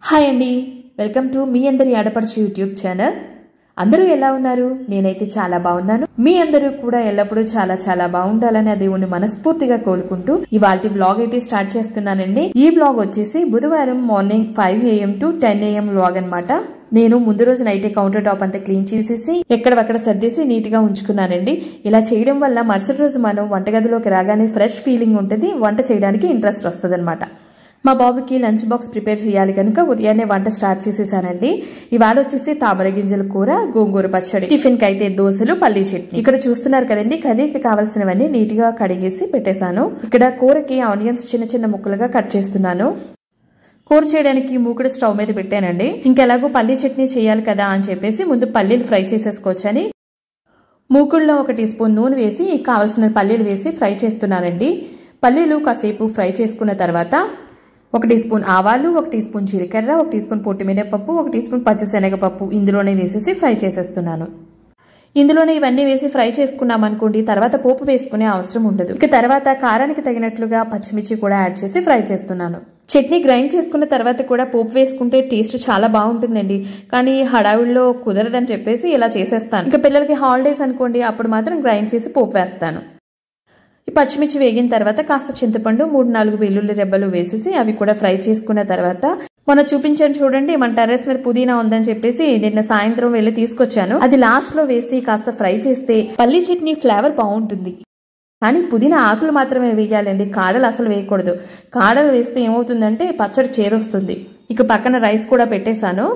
hi అండి welcome to me అందరి ఆడపడుచు యూట్యూబ్ ఛానల్ అందరూ ఎలా ఉన్నారు నేనైతే చాలా బాగున్నాను మీ అందరూ కూడా ఎల్లప్పుడూ చాలా చాలా బాగుండాలని ఆ దేవుణ్ణి మనస్ఫూర్తిగా కోరుకుంటూ ఇవాళ బ్లాగ్ అయితే స్టార్ట్ చేస్తున్నానండి ఈ బ్లాగ్ వచ్చేసి బుధవారం morning five AM to ten AM blog అన్నమాట నేను ముందు రోజు నైటే కౌంటర్ టాప్ అంతా క్లీన్ చేసేసి ఎక్కడవక్కడ సర్దేసి నీట్ గా ఉంచుకున్నానండి ఇలా చేయడం వల్ల మరుసటి రోజు మనం వంటగదిలోకి రాగానే ఫ్రెష్ ఫీలింగ్ ఉంటుంది వంట చేయడానికి ఇంట్రెస్ట్ వస్తుంది మా బాబుకి లంచ్ బాక్స్ ప్రిపేర్ చేయాలి కనుక ఉదయాన్నే వంట స్టార్ట్ చేసేసానండి ఇవాళ వచ్చేసి తామర గింజల కూర గోంగూర పచ్చడి టిఫిన్ కి అయితే దోశలు పల్లీ చట్నీ ఇక్కడ చూస్తున్నారు కదండి కర్రీకి కావాల్సినవన్నీ నీట్ గా కడిగేసి పెట్టేశాను ఇక్కడ కూరకి ఆనియన్స్ చిన్న చిన్న ముక్కలుగా కట్ చేస్తున్నాను కూర చేయడానికి మూకుడు స్టవ్ మీద పెట్టానండి ఇంకెలాగో పల్లీ చట్నీ చేయాలి కదా అని చెప్పేసి ముందు పల్లీలు ఫ్రై చేసేసుకోవచ్చని మూకుడులో ఒక టీ స్పూన్ నూనె వేసి కావలసిన పల్లీలు వేసి ఫ్రై చేస్తున్నానండి పల్లీలు కాసేపు ఫ్రై చేసుకున్న తర్వాత ఒక టీ స్పూన్ ఆవాలు ఒక టీ స్పూన్ జీలకర్ర ఒక టీ స్పూన్ పొట్టిమిరపప్పు ఒక టీ స్పూన్ పచ్చిశనగపప్పు ఇందులోనే వేసేసి ఫ్రై చేసేస్తున్నాను ఇందులోనే ఇవన్నీ వేసి ఫ్రై చేసుకున్నాం అనుకోండి తర్వాత పోపు వేసుకునే అవసరం ఉండదు ఇక తర్వాత కారానికి తగినట్లుగా పచ్చిమిర్చి కూడా యాడ్ చేసి ఫ్రై చేస్తున్నాను చట్నీ గ్రైండ్ చేసుకున్న తర్వాత కూడా పోపు వేసుకుంటే టేస్ట్ చాలా బాగుంటుందండి కానీ హడావిడిలో కుదరదని చెప్పేసి ఇలా చేసేస్తాను ఇక పిల్లలకి హాలిడేస్ అనుకోండి అప్పుడు మాత్రం గ్రైండ్ చేసి పోపు వేస్తాను ఈ పచ్చిమిర్చి వేగిన తర్వాత కాస్త చింతపండు మూడు నాలుగు వెల్లుల్లి రెబ్బలు వేసేసి అవి కూడా ఫ్రై చేసుకున్న తర్వాత మొన్న చూపించాను చూడండి మన టెర్రస్ మీద పుదీనా ఉందని చెప్పేసి నిన్న సాయంత్రం వెళ్ళి తీసుకొచ్చాను అది లాస్ట్ లో వేసి కాస్త ఫ్రై చేస్తే పల్లి చట్నీ ఫ్లేవర్ బాగుంటుంది కానీ పుదీనా ఆకులు మాత్రమే వేయాలండి కాడలు అసలు వేయకూడదు కాడలు వేస్తే ఏమవుతుందంటే పచ్చడి చేదొస్తుంది ఇక పక్కన రైస్ కూడా పెట్టేశాను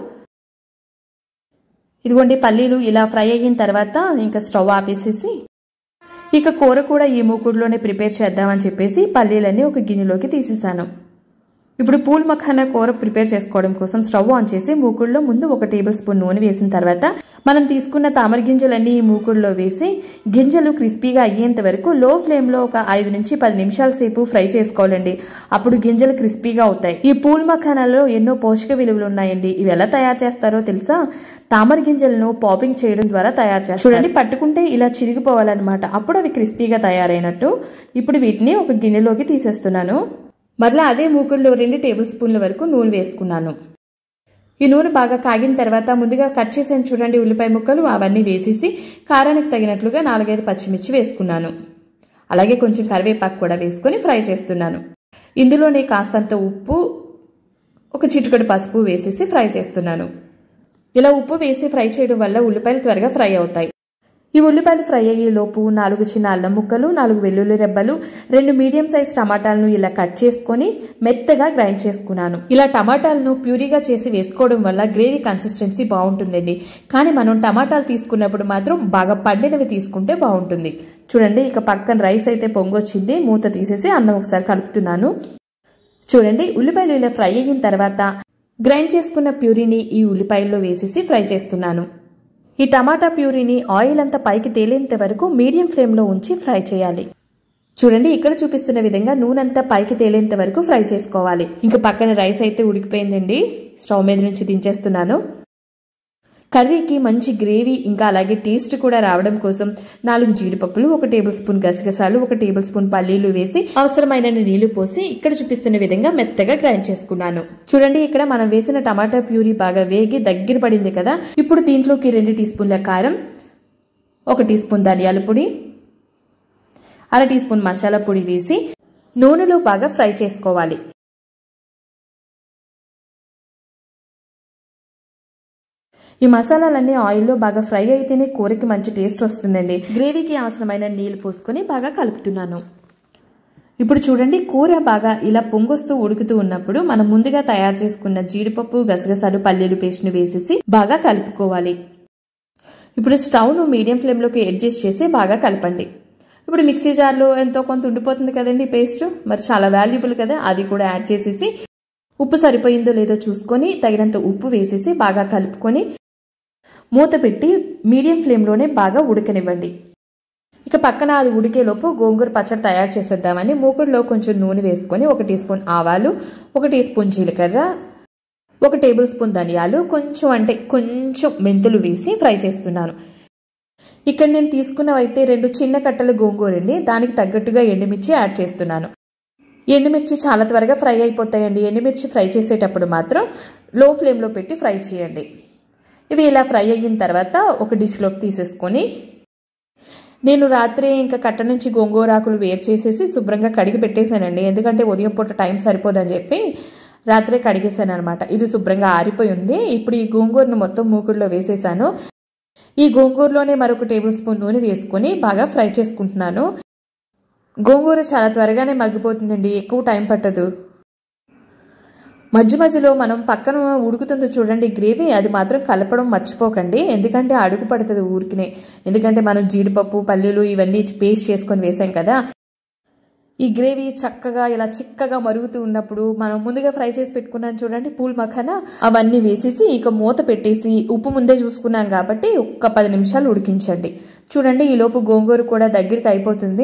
ఇదిగోండి పల్లీలు ఇలా ఫ్రై అయిన తర్వాత ఇంకా స్టవ్ ఆపేసేసి ఇక కూర కూడా ఈ మూకుడులోనే ప్రిపేర్ చేద్దామని చెప్పేసి పల్లీలన్నీ ఒక గిన్నెలోకి తీసేసాను ఇప్పుడు పూల్ మఖానా కూర ప్రిపేర్ చేసుకోవడం కోసం స్టవ్ ఆన్ చేసి మూకుడులో ముందు ఒక టేబుల్ స్పూన్ నూనె వేసిన తర్వాత మనం తీసుకున్న తామర గింజలన్నీ ఈ మూకుడులో వేసి గింజలు క్రిస్పీగా అయ్యేంత వరకు లో ఫ్లేమ్ లో ఒక ఐదు నుంచి పది నిమిషాల సేపు ఫ్రై చేసుకోవాలండి అప్పుడు గింజలు క్రిస్పీగా అవుతాయి ఈ పూల్ మఖానాలో ఎన్నో పోషక విలువలు ఉన్నాయండి ఇవి ఎలా తయారు చేస్తారో తెలుసా తామర గింజలను పాపింగ్ చేయడం ద్వారా తయారు చేస్తారు చూడండి పట్టుకుంటే ఇలా చిరిగిపోవాలన్నమాట అప్పుడు అవి క్రిస్పీగా తయారైనట్టు ఇప్పుడు వీటిని ఒక గిన్నెలోకి తీసేస్తున్నాను మరలా అదే మూకుడులో రెండు టేబుల్ స్పూన్ల వరకు నూనె వేసుకున్నాను ఈ నూనె బాగా కాగిన తర్వాత ముందుగా కట్ చేసాను చూడండి ఉల్లిపాయ ముక్కలు అవన్నీ వేసేసి కారానికి తగినట్లుగా నాలుగైదు పచ్చిమిర్చి వేసుకున్నాను అలాగే కొంచెం కరివేపాకు కూడా వేసుకొని ఫ్రై చేస్తున్నాను ఇందులోనే కాస్తంత ఉప్పు ఒక చిటికడు పసుపు వేసేసి ఫ్రై చేస్తున్నాను ఇలా ఉప్పు వేసి ఫ్రై చేయడం వల్ల ఉల్లిపాయలు త్వరగా ఫ్రై అవుతాయి ఈ ఉల్లిపాయలు ఫ్రై అయ్యే లోపు నాలుగు చిన్న అల్లం ముక్కలు నాలుగు వెల్లుల్లి రెబ్బలు రెండు మీడియం సైజ్ టమాటాలను ఇలా కట్ చేసుకొని మెత్తగా గ్రైండ్ చేసుకున్నాను ఇలా టమాటాలను ప్యూరీగా చేసి వేసుకోవడం వల్ల గ్రేవీ కన్సిస్టెన్సీ బాగుంటుందండి కానీ మనం టమాటాలు తీసుకున్నప్పుడు మాత్రం బాగా పండినవి తీసుకుంటే బాగుంటుంది చూడండి ఇక పక్కన రైస్ అయితే పొంగొచ్చింది మూత తీసేసి అన్నం ఒకసారి కలుపుతున్నాను చూడండి ఉల్లిపాయలు ఇలా ఫ్రై అయిన తర్వాత గ్రైండ్ చేసుకున్న ప్యూరీని ఈ ఉల్లిపాయల్లో వేసేసి ఫ్రై చేస్తున్నాను ఈ టమాటా ప్యూరీని ఆయిల్ అంతా పైకి తేలేంత వరకు మీడియం ఫ్లేమ్లో ఉంచి ఫ్రై చేయాలి చూడండి ఇక్కడ చూపిస్తున్న విధంగా నూనెంతా పైకి తేలేంత వరకు ఫ్రై చేసుకోవాలి ఇంకా పక్కన రైస్ అయితే ఉడికిపోయిందండి స్టవ్ మీద నుంచి దించేస్తున్నాను కర్రీకి మంచి గ్రేవీ ఇంకా అలాగే టేస్ట్ కూడా రావడం కోసం నాలుగు జీడిపప్పులు ఒక టేబుల్ స్పూన్ గసగసాలు ఒక టేబుల్ స్పూన్ పల్లీలు వేసి అవసరమైన నీళ్లు పోసి ఇక్కడ చూపిస్తున్న విధంగా మెత్తగా గ్రైండ్ చేసుకున్నాను చూడండి ఇక్కడ మనం వేసిన టమాటా ప్యూరీ బాగా వేగి దగ్గర పడింది కదా ఇప్పుడు దీంట్లోకి రెండు టీ స్పూన్ల కారం ఒక టీ స్పూన్ ధనియాల పొడి అర టీ స్పూన్ మసాలా పొడి వేసి నూనెలో బాగా ఫ్రై చేసుకోవాలి ఈ మసాలాలన్నీ ఆయిల్లో బాగా ఫ్రై అయితేనే కూరకి మంచి టేస్ట్ వస్తుందండి గ్రేవీకి అవసరమైన నీళ్లు పోసుకొని బాగా కలుపుతున్నాను ఇప్పుడు చూడండి కూర బాగా ఇలా పొంగొస్తూ ఉడుకుతూ ఉన్నప్పుడు మనం ముందుగా తయారు చేసుకున్న జీడిపప్పు గసగసాలు పల్లీలు పేస్ట్ను వేసేసి బాగా కలుపుకోవాలి ఇప్పుడు స్టవ్ను మీడియం ఫ్లేమ్లోకి అడ్జస్ట్ చేసి బాగా కలపండి ఇప్పుడు మిక్సీ జార్లో ఎంతో కొంత ఉండిపోతుంది కదండి పేస్ట్ మరి చాలా వాల్యుబుల్ కదా అది కూడా యాడ్ చేసేసి ఉప్పు సరిపోయిందో లేదో చూసుకొని తగినంత ఉప్పు వేసేసి బాగా కలుపుకొని మూత పెట్టి మీడియం ఫ్లేమ్లోనే బాగా ఉడకనివ్వండి ఇక పక్కన అది ఉడికేలోపు గోంగూర పచ్చడి తయారు చేసేద్దామని మూకుడులో కొంచెం నూనె వేసుకొని ఒక టీ స్పూన్ ఆవాలు ఒక టీ స్పూన్ జీలకర్ర ఒక టేబుల్ స్పూన్ ధనియాలు కొంచెం అంటే కొంచెం మెంతులు వేసి ఫ్రై చేస్తున్నాను ఇక్కడ నేను తీసుకున్నవైతే రెండు చిన్న కట్టల గోంగూరండి దానికి తగ్గట్టుగా ఎండుమిర్చి యాడ్ చేస్తున్నాను ఎండుమిర్చి చాలా త్వరగా ఫ్రై అయిపోతాయండి ఎండుమిర్చి ఫ్రై చేసేటప్పుడు మాత్రం లో ఫ్లేమ్లో పెట్టి ఫ్రై చేయండి ఇవి ఇలా ఫ్రై అయిన తర్వాత ఒక డిష్లోకి తీసేసుకొని నేను రాత్రి ఇంకా కట్ట నుంచి గోంగూరాకులు వేరు చేసేసి శుభ్రంగా కడిగి పెట్టేశానండి ఎందుకంటే ఉదయం పూట టైం సరిపోదని చెప్పి రాత్రే కడిగేశాను అనమాట ఇది శుభ్రంగా ఆరిపోయి ఉంది ఇప్పుడు ఈ గోంగూరను మొత్తం మూకుడులో వేసేసాను ఈ గోంగూరలోనే మరొక టేబుల్ స్పూన్ నూనె వేసుకొని బాగా ఫ్రై చేసుకుంటున్నాను గోంగూర చాలా త్వరగానే మగ్గిపోతుందండి ఎక్కువ టైం పట్టదు మధ్య మధ్యలో మనం పక్కన ఉడుకుతుందో చూడండి గ్రేవీ అది మాత్రం కలపడం మర్చిపోకండి ఎందుకంటే అడుగు పడుతుంది ఊరికినే ఎందుకంటే మనం జీడిపప్పు పల్లీలు ఇవన్నీ పేస్ట్ చేసుకొని వేసాం కదా ఈ గ్రేవీ చక్కగా ఇలా చిక్కగా మరుగుతూ ఉన్నప్పుడు మనం ముందుగా ఫ్రై చేసి పెట్టుకున్నాం చూడండి పూల్ మఖానా అవన్నీ వేసేసి ఇక మూత పెట్టేసి ఉప్పు ముందే చూసుకున్నాం కాబట్టి ఒక్క పది నిమిషాలు ఉడికించండి చూడండి ఈ లోపు గోంగూర కూడా దగ్గరికి అయిపోతుంది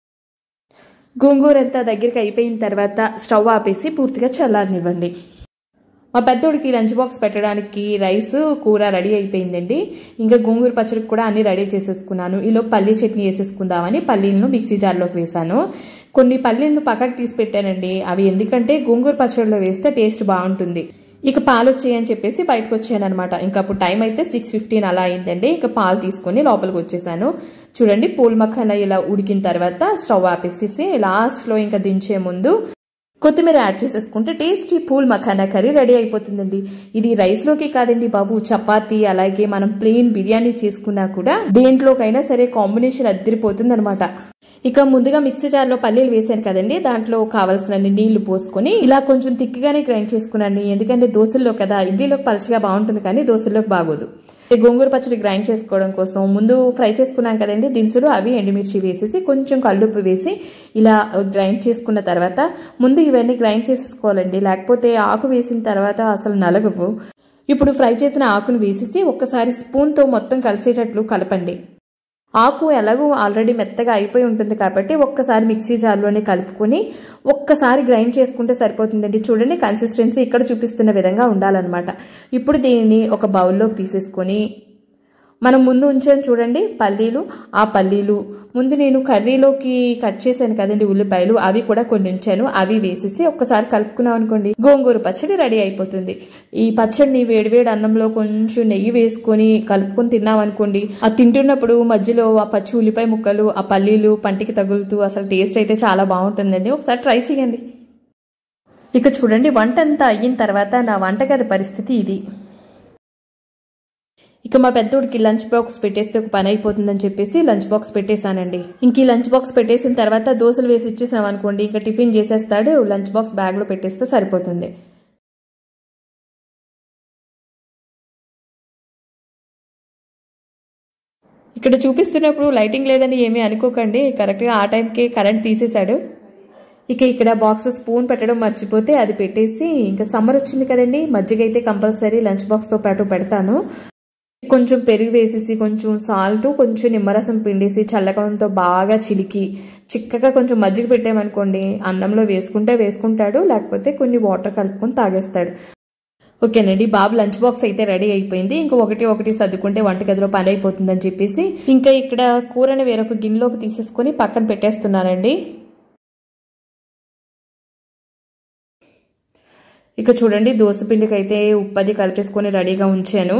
గోంగూర అంతా దగ్గరికి అయిపోయిన తర్వాత స్టవ్ ఆపేసి పూర్తిగా చల్లారనివ్వండి మా పెద్దోడికి లంచ్ బాక్స్ పెట్టడానికి రైస్ కూర రెడీ అయిపోయిందండి ఇంకా గోంగూర పచ్చడికి కూడా అన్ని రెడీ చేసేసుకున్నాను ఈలో పల్లీ చట్నీ వేసేసుకుందామని పల్లీలను మిక్సీ జార్లోకి వేసాను కొన్ని పల్లీలను పక్కకు తీసి పెట్టానండి అవి ఎందుకంటే గోంగూర పచ్చడిలో వేస్తే టేస్ట్ బాగుంటుంది ఇక పాలు వచ్చాయని చెప్పేసి బయటకు వచ్చాను అనమాట ఇంకా అప్పుడు టైం అయితే సిక్స్ ఫిఫ్టీన్ అలా అయిందండి ఇక పాలు తీసుకొని లోపలికి వచ్చేసాను చూడండి పూల్ మక్కన ఇలా ఉడికిన తర్వాత స్టవ్ ఆపేసేసి లాస్ట్లో ఇంకా దించే ముందు కొత్తిమీర యాడ్ చేసేసుకుంటే టేస్టీ పూల్ మఖానా కర్రీ రెడీ అయిపోతుందండి ఇది రైస్లోకి కాదండి బాబు చపాతీ అలాగే మనం ప్లెయిన్ బిర్యానీ చేసుకున్నా కూడా దేంట్లోకైనా సరే కాంబినేషన్ అద్దరిపోతుంది అనమాట ఇక ముందుగా మిక్సీ జార్లో పల్లీలు వేసాను కదండి దాంట్లో కావాల్సినన్ని నీళ్లు పోసుకొని ఇలా కొంచెం తిక్కిగానే గ్రైండ్ చేసుకున్నాను ఎందుకంటే దోశల్లో కదా ఇడ్లీలోకి పలచగా బాగుంటుంది కానీ దోశల్లోకి బాగోదు గోంగూర పచ్చడి గ్రైండ్ చేసుకోవడం కోసం ముందు ఫ్రై చేసుకున్నాం కదండి దినుసులు అవి ఎండుమిర్చి వేసేసి కొంచెం కల్లుప్పు వేసి ఇలా గ్రైండ్ చేసుకున్న తర్వాత ముందు ఇవన్నీ గ్రైండ్ చేసేసుకోవాలండి లేకపోతే ఆకు వేసిన తర్వాత అసలు నలగవు ఇప్పుడు ఫ్రై చేసిన ఆకును వేసేసి ఒక్కసారి స్పూన్తో మొత్తం కలిసేటట్లు కలపండి ఆకు ఎలాగో ఆల్రెడీ మెత్తగా అయిపోయి ఉంటుంది కాబట్టి ఒక్కసారి మిక్సీ జార్లోనే కలుపుకొని ఒక్కసారి గ్రైండ్ చేసుకుంటే సరిపోతుందండి చూడండి కన్సిస్టెన్సీ ఇక్కడ చూపిస్తున్న విధంగా ఉండాలన్నమాట ఇప్పుడు దీనిని ఒక బౌల్లోకి తీసేసుకొని మనం ముందు ఉంచాను చూడండి పల్లీలు ఆ పల్లీలు ముందు నేను కర్రీలోకి కట్ చేశాను కదండి ఉల్లిపాయలు అవి కూడా కొన్ని ఉంచాను అవి వేసేసి ఒక్కసారి కలుపుకున్నాం అనుకోండి గోంగూర పచ్చడి రెడీ అయిపోతుంది ఈ పచ్చడిని వేడివేడి అన్నంలో కొంచెం నెయ్యి వేసుకొని కలుపుకొని తిన్నాం అనుకోండి ఆ తింటున్నప్పుడు మధ్యలో ఆ పచ్చి ఉల్లిపాయ ముక్కలు ఆ పల్లీలు పంటికి తగులుతూ అసలు టేస్ట్ అయితే చాలా బాగుంటుందండి ఒకసారి ట్రై చేయండి ఇక చూడండి వంట అంతా అయిన తర్వాత నా వంటగది పరిస్థితి ఇది ఇక మా పెద్దోడికి లంచ్ బాక్స్ పెట్టేస్తే ఒక పని అయిపోతుందని చెప్పేసి లంచ్ బాక్స్ పెట్టేశానండి ఇంక ఈ లంచ్ బాక్స్ పెట్టేసిన తర్వాత దోశలు వేసి ఇచ్చేసాం అనుకోండి ఇంకా టిఫిన్ చేసేస్తాడు లంచ్ బాక్స్ బ్యాగ్లో పెట్టేస్తే సరిపోతుంది ఇక్కడ చూపిస్తున్నప్పుడు లైటింగ్ లేదని ఏమీ అనుకోకండి కరెక్ట్గా ఆ టైంకి కరెంట్ తీసేశాడు ఇక ఇక్కడ బాక్స్లో స్పూన్ పెట్టడం మర్చిపోతే అది పెట్టేసి ఇంకా సమ్మర్ వచ్చింది కదండి మజ్జిగ అయితే కంపల్సరీ లంచ్ బాక్స్తో పాటు పెడతాను కొంచెం పెరుగు వేసేసి కొంచెం సాల్ట్ కొంచెం నిమ్మరసం పిండేసి చల్లకంతో బాగా చిలికి చిక్కగా కొంచెం మజ్జిగ పెట్టామనుకోండి అన్నంలో వేసుకుంటే వేసుకుంటాడు లేకపోతే కొన్ని వాటర్ కలుపుకొని తాగేస్తాడు ఓకేనండి బాబు లంచ్ బాక్స్ అయితే రెడీ అయిపోయింది ఇంకా ఒకటి ఒకటి సర్దుకుంటే వంటగదిలో పని అయిపోతుందని చెప్పేసి ఇంకా ఇక్కడ కూరని వేరొక గిన్నెలోకి తీసేసుకొని పక్కన పెట్టేస్తున్నానండి ఇక చూడండి దోశపిండికి అయితే ఉప్పది కలిపేసుకొని రెడీగా ఉంచాను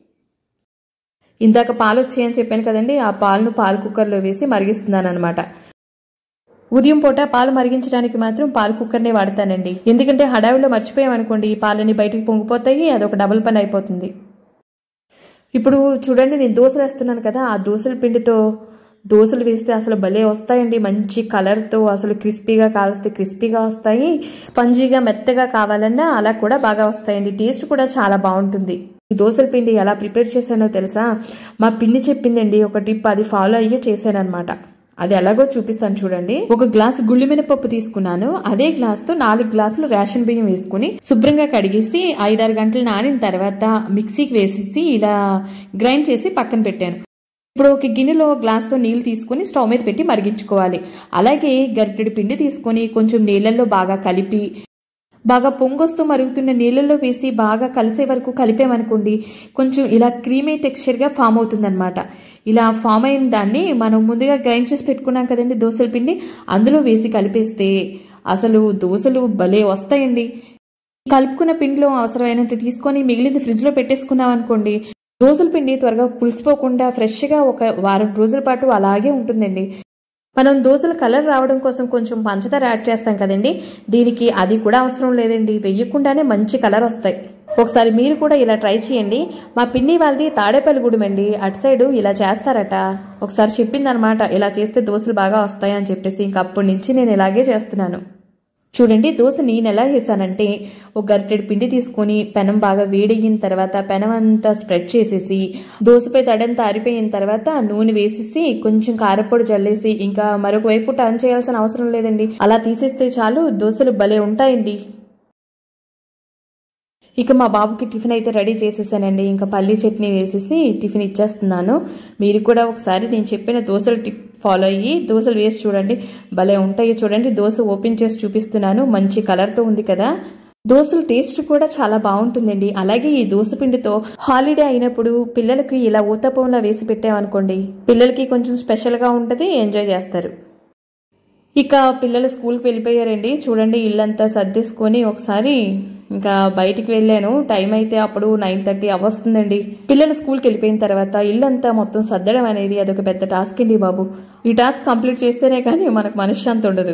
ఇందాక పాలు వచ్చాయని చెప్పాను కదండి ఆ పాలను పాలు కుక్కర్లో వేసి మరిగిస్తున్నాను అనమాట ఉదయం పూట పాలు మరిగించడానికి మాత్రం పాలు కుక్కర్నే వాడతానండి ఎందుకంటే హడావిలో మర్చిపోయామనుకోండి ఈ పాలని బయటికి పొంగిపోతాయి అదొక డబుల్ పని అయిపోతుంది ఇప్పుడు చూడండి నేను దోశలు వేస్తున్నాను కదా ఆ దోశల పిండితో దోశలు వేస్తే అసలు భలే వస్తాయండి మంచి కలర్తో అసలు క్రిస్పీగా కావలిస్తే క్రిస్పీగా వస్తాయి స్పంజీగా మెత్తగా కావాలన్నా అలా కూడా బాగా వస్తాయండి టేస్ట్ కూడా చాలా బాగుంటుంది ఈ దోశల పిండి ఎలా ప్రిపేర్ చేశానో తెలుసా మా పిన్ని చెప్పిందండి ఒక టిప్ అది ఫాలో అయ్యే చేశానమాట అది ఎలాగో చూపిస్తాను చూడండి ఒక గ్లాస్ గుళ్ళి మినపప్పు తీసుకున్నాను అదే గ్లాస్ తో నాలుగు గ్లాసులు రేషన్ బియ్యం వేసుకుని శుభ్రంగా కడిగేసి ఐదారు గంటలు నానిన తర్వాత మిక్సీకి వేసేసి ఇలా గ్రైండ్ చేసి పక్కన పెట్టాను ఇప్పుడు ఒక గిన్నెలో గ్లాస్తో నీళ్ళు తీసుకొని స్టవ్ మీద పెట్టి మరిగించుకోవాలి అలాగే గరిటెడు పిండి తీసుకొని కొంచెం నీళ్ళల్లో బాగా కలిపి బాగా పొంగొస్తూ మరుగుతున్న నీళ్ళల్లో వేసి బాగా కలిసే వరకు కలిపామనుకోండి కొంచెం ఇలా క్రీమీ టెక్స్చర్గా ఫామ్ అవుతుందన్నమాట ఇలా ఫామ్ అయిన దాన్ని మనం ముందుగా గ్రైండ్ చేసి పెట్టుకున్నాం కదండి దోశల పిండి అందులో వేసి కలిపేస్తే అసలు దోశలు భలే వస్తాయండి కలుపుకున్న పిండిలో అవసరమైనంత తీసుకొని మిగిలింది ఫ్రిడ్జ్లో పెట్టేసుకున్నాం అనుకోండి దోశల పిండి త్వరగా పులిసిపోకుండా ఫ్రెష్గా ఒక వారం రోజుల పాటు అలాగే ఉంటుందండి మనం దోశల కలర్ రావడం కోసం కొంచెం పంచదార యాడ్ చేస్తాం కదండి దీనికి అది కూడా అవసరం లేదండి వెయ్యకుండానే మంచి కలర్ వస్తాయి ఒకసారి మీరు కూడా ఇలా ట్రై చేయండి మా పిన్ని వాళ్ళది తాడేపల్లిగూడెం అండి అటు సైడు ఇలా చేస్తారట ఒకసారి చెప్పిందనమాట ఇలా చేస్తే దోశలు బాగా వస్తాయి అని చెప్పేసి ఇంక అప్పటి నుంచి నేను ఇలాగే చేస్తున్నాను చూడండి దోశ నేను ఎలా వేసానంటే ఒక గరిటెడు పిండి తీసుకొని పెనం బాగా వేడయిన తర్వాత పెనం అంతా స్ప్రెడ్ చేసేసి దోశపై తడంతా ఆరిపోయిన తర్వాత నూనె వేసేసి కొంచెం కారపొడి జల్లేసి ఇంకా మరొక వైపు టర్న్ చేయాల్సిన అవసరం లేదండి అలా తీసేస్తే చాలు దోశలు భలే ఉంటాయండి ఇక మా బాబుకి టిఫిన్ అయితే రెడీ చేసేసానండి ఇంకా పల్లీ చట్నీ వేసేసి టిఫిన్ ఇచ్చేస్తున్నాను మీరు కూడా ఒకసారి నేను చెప్పిన దోశల టిప్ ఫాలో అయ్యి దోశలు వేసి చూడండి భలే ఉంటాయి చూడండి దోశ ఓపెన్ చేసి చూపిస్తున్నాను మంచి కలర్తో ఉంది కదా దోశల టేస్ట్ కూడా చాలా బాగుంటుందండి అలాగే ఈ దోశ పిండితో హాలిడే అయినప్పుడు పిల్లలకి ఇలా ఊతపంలా వేసి పెట్టామనుకోండి పిల్లలకి కొంచెం స్పెషల్గా ఉంటుంది ఎంజాయ్ చేస్తారు ఇక పిల్లలు స్కూల్కి వెళ్ళిపోయారండి చూడండి ఇల్లంతా సర్దేసుకొని ఒకసారి ఇంకా బయటికి వెళ్ళాను టైం అయితే అప్పుడు నైన్ థర్టీ అవస్తుందండి పిల్లలు స్కూల్కి వెళ్ళిపోయిన తర్వాత ఇల్లంతా మొత్తం సర్దడం అనేది అదొక పెద్ద టాస్క్ అండి బాబు ఈ టాస్క్ కంప్లీట్ చేస్తేనే కానీ మనకు మనశ్శాంతి ఉండదు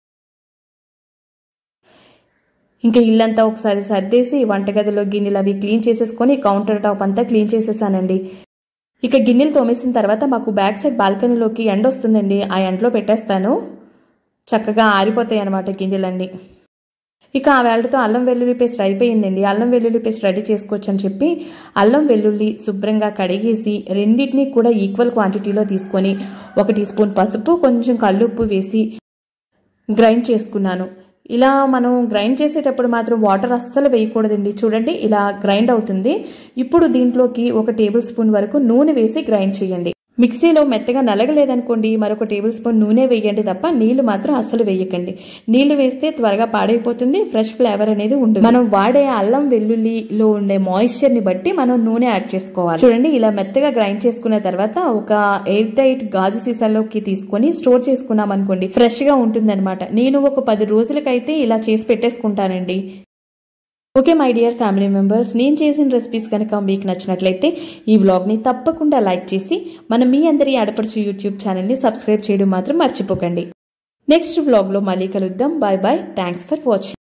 ఇంకా ఇల్లంతా ఒకసారి సర్దేసి వంటగదిలో గిన్నెలు అవి క్లీన్ చేసేసుకొని కౌంటర్ టాప్ అంతా క్లీన్ చేసేసానండి ఇక గిన్నెలు తోమేసిన తర్వాత మాకు బ్యాక్ సైడ్ బాల్కనీలోకి ఎండ వస్తుందండి ఆ ఎండలో పెట్టేస్తాను చక్కగా ఆరిపోతాయి అన్నమాట గిన్నెలన్నీ ఇక ఆ వేళతో అల్లం వెల్లుల్లి పేస్ట్ అయిపోయిందండి అల్లం వెల్లుల్లి పేస్ట్ రెడీ చేసుకోవచ్చు అని చెప్పి అల్లం వెల్లుల్లి శుభ్రంగా కడిగేసి రెండింటినీ కూడా ఈక్వల్ క్వాంటిటీలో తీసుకొని ఒక టీ స్పూన్ పసుపు కొంచెం కల్లుప్పు వేసి గ్రైండ్ చేసుకున్నాను ఇలా మనం గ్రైండ్ చేసేటప్పుడు మాత్రం వాటర్ అస్సలు వేయకూడదండి చూడండి ఇలా గ్రైండ్ అవుతుంది ఇప్పుడు దీంట్లోకి ఒక టేబుల్ స్పూన్ వరకు నూనె వేసి గ్రైండ్ చేయండి మిక్సీలో మెత్తగా నలగలేదనుకోండి మరొక టేబుల్ స్పూన్ నూనె వేయండి తప్ప నీళ్లు మాత్రం అస్సలు వేయకండి నీళ్లు వేస్తే త్వరగా పాడైపోతుంది ఫ్రెష్ ఫ్లేవర్ అనేది ఉంటుంది మనం వాడే అల్లం వెల్లుల్లిలో ఉండే మాయిశ్చర్ ని బట్టి మనం నూనె యాడ్ చేసుకోవాలి చూడండి ఇలా మెత్తగా గ్రైండ్ చేసుకున్న తర్వాత ఒక ఎయిర్ టైట్ గాజు సీసాలోకి తీసుకొని స్టోర్ చేసుకున్నాం అనుకోండి ఫ్రెష్ గా ఉంటుంది నేను ఒక పది రోజులకైతే ఇలా చేసి పెట్టేసుకుంటానండి okay my dear family members నేను చేసిన రెసిపీస్ కనుక మీకు నచ్చినట్లయితే ఈ వ్లాగ్ని తప్పకుండా లైక్ చేసి మన మీ అందరి ఆడపడుచు యూట్యూబ్ ఛానల్ని సబ్స్క్రైబ్ చేయడం మాత్రం మర్చిపోకండి నెక్స్ట్ వ్లాగ్లో మళ్ళీ కలుద్దాం bye bye thanks for watching